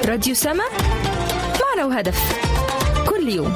راديو سما معنا وهدف كل يوم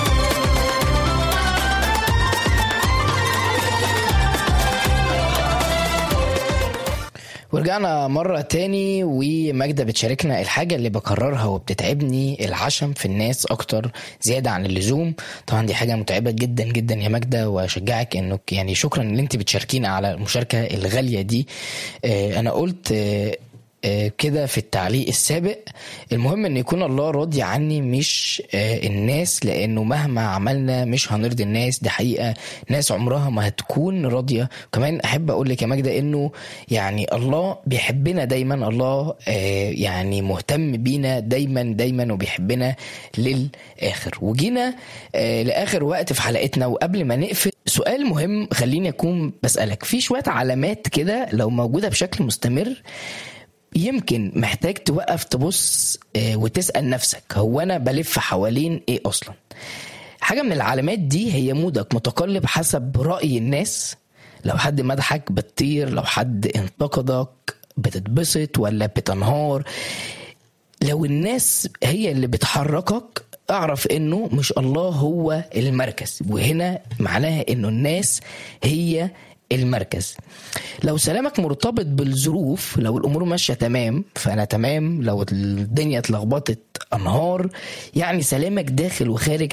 ورجعنا مرة تاني وماجدة بتشاركنا الحاجة اللي بكررها وبتتعبني العشم في الناس أكتر زيادة عن اللزوم طبعا دي حاجة متعبة جدا جدا يا ماجدة وأشجعك إنك يعني شكرا إن أنت بتشاركينا على المشاركة الغالية دي آه، أنا قلت آه، آه، كده في التعليق السابق المهم ان يكون الله راضي عني مش آه، الناس لانه مهما عملنا مش هنرضي الناس دي حقيقه ناس عمرها ما هتكون راضيه كمان احب اقول لك يا ماجده انه يعني الله بيحبنا دايما الله آه، يعني مهتم بينا دايما دايما وبيحبنا للاخر وجينا آه، لاخر وقت في حلقتنا وقبل ما نقفل سؤال مهم خليني اكون بسالك في شويه علامات كده لو موجوده بشكل مستمر يمكن محتاج توقف تبص آه، وتسأل نفسك هو أنا بلف حوالين إيه أصلا حاجة من العلامات دي هي مودك متقلب حسب رأي الناس لو حد مدحك بتطير لو حد انتقدك بتتبسط ولا بتنهار لو الناس هي اللي بتحركك اعرف انه مش الله هو المركز وهنا معناها انه الناس هي المركز لو سلامك مرتبط بالظروف لو الامور ماشيه تمام فانا تمام لو الدنيا اتلخبطت انهار يعني سلامك داخل وخارج